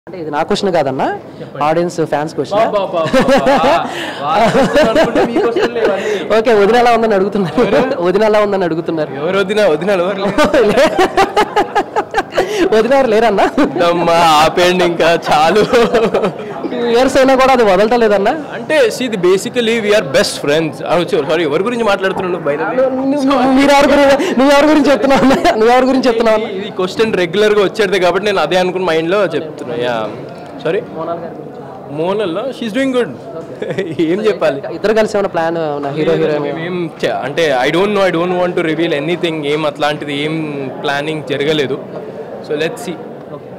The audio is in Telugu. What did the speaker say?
అంటే ఇది నా క్వశ్చన్ కాదన్నా ఆడియన్స్ ఫ్యాన్స్ క్వశ్చన్ ఓకే వదిన ఎలా ఉందని అడుగుతున్నారు వదిన ఎలా ఉందని అడుగుతున్నారు ఎవరు వదినా వదినాలు ఎవరు లేరు. వదిన ఎవరు లేరన్నా అమ్మా ఆపేయండి ఇంకా చాలు టూ ఇయర్స్ అయినా కూడా అది వదలటలేదన్నా అంటే ఇది basically we're best friends sorry ఎవరి గురించి మాట్లాడుతున్నాను బయట మీరు ఎవరి గురించి నువ్వు ఎవరి గురించి చెప్తున్నావు అన్నా? నువ్వు ఎవరి గురించి చెప్తున్నావు అన్నా? ఇది క్వశ్చన్ రెగ్యులర్ గా వచ్చేది కాబట్టి నేను అదే అనుకున్న మైండ్ లో చెప్తున్నా యా సారీ మోనల్లో షీఈ్ డూయింగ్ గుడ్ ఏం చెప్పాలి ఇద్దరు కలిసి ఏమైనా ప్లాన్ హీరో హీరోయిన్ ఏం చ- అంటే I don't know I don't want to reveal anything ఏం అట్లాంటిది ఏం ప్లానింగ్ జరగలేదు సో లెట్స్ సి